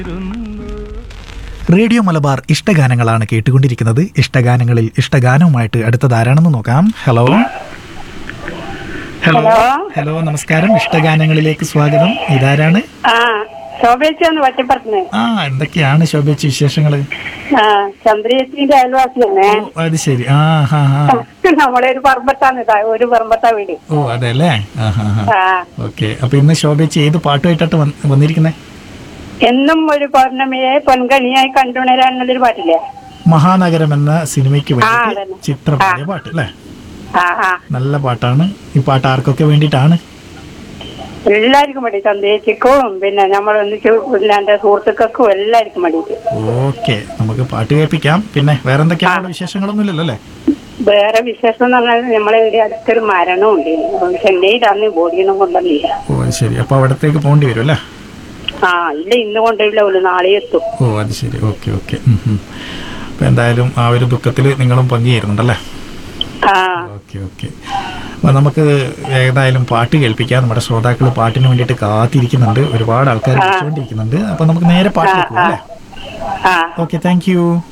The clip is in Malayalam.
റേഡിയോ മലബാർ ഇഷ്ടഗാനങ്ങളാണ് കേട്ടുകൊണ്ടിരിക്കുന്നത് ഇഷ്ടഗാനങ്ങളിൽ ഇഷ്ടഗാനവുമായിട്ട് അടുത്തതാരാണെന്ന് നോക്കാം ഹലോ ഹലോ ഹലോ. ഹലോ നമസ്കാരം ഇഷ്ടഗാനങ്ങളിലേക്ക് സ്വാഗതം ഇതാരാണ് ആ ശോഭേച്ചാന്ന് വട്ടിപ്പറത്തിന് ആ എന്തൊക്കെയാണ് ശോഭിച്ച വിശേഷങ്ങള് ആ ചന്ദ്രയത്തിന്റെ അയൽവാസി തന്നെ ഓ അത് ശരി ആ ഹാ ഹാ നമ്മളെ ഒരു പറമ്പത്താണ് ഇതാ ഒരു പറമ്പത്താ വീട് ഓ അതെ അല്ലേ ആ ഹാ ഹാ ആ ഓക്കെ അപ്പൊ ഇന്ന് ശോഭിച്ച് ഏത് പാട്ടുമായിട്ടാണ് വന്നിരിക്കുന്നത് എന്നും ഒരു പൗർണമിയെ പൊൻകണിയായി കണ്ടുണരാൻ എന്നുള്ളൊരു പാട്ടില്ലേ മഹാനഗരം എന്ന സിനിമയ്ക്ക് ആ, വേണ്ടി അതന്നെ. ചിത്രം പാടിയ പാട്ട് അല്ലേ ആ ആ നല്ല പാട്ടാണ് ഈ പാട്ട് ആർക്കൊക്കെ വേണ്ടിയിട്ടാണ് എല്ലാവർക്കും വേണ്ടി ചന്ദ്രേച്ചിക്കും പിന്നെ നമ്മളൊന്നിച്ച് പിന്നെ എന്റെ സുഹൃത്തുക്കൾക്കും എല്ലാവർക്കും വേണ്ടിയിട്ട് ഓക്കെ നമുക്ക് പാട്ട് കേൾപ്പിക്കാം പിന്നെ വേറെ എന്തൊക്കെയാണ് വിശേഷങ്ങളൊന്നും ഇല്ലല്ലോ അല്ലേ വേറെ വിശേഷം എന്ന് പറഞ്ഞാൽ നമ്മളെ ഇവിടെ അടുത്തൊരു മരണവും ഉണ്ട് ചെന്നൈയിലാണ് ബോഡിയൊന്നും കൊണ്ടുവന്നില്ല ഓ അത് ശരി അപ്പൊ അവിടത്തേക്ക് പോകേണ്ടി വരും അല്ലേ ആ ഇല്ല ഇന്ന് കൊണ്ടുപോയില്ല ഒരു നാളെ എത്തും ഓ അത് ശരി ഓക്കെ ഓക്കെ അപ്പൊ എന്തായാലും ആ ഒരു ദുഃഖത്തിൽ നിങ്ങളും പങ്കുചേരുന്നുണ്ടല്ലേ ആ ഓക്കെ ഓക്കെ അപ്പൊ നമുക്ക് ഏതായാലും പാട്ട് കേൾപ്പിക്കാം നമ്മുടെ ശ്രോതാക്കൾ പാട്ടിന് വേണ്ടിയിട്ട് കാത്തിരിക്കുന്നുണ്ട് ഒരുപാട് ആൾക്കാർ വിളിച്ചുകൊണ്ടിരിക്കുന്നുണ്ട് അപ്പൊ നമുക്ക് നേരെ പാട്ടിലേക്ക് പോകാം അല്ലേ ആ ഓക്കെ താങ്ക് യു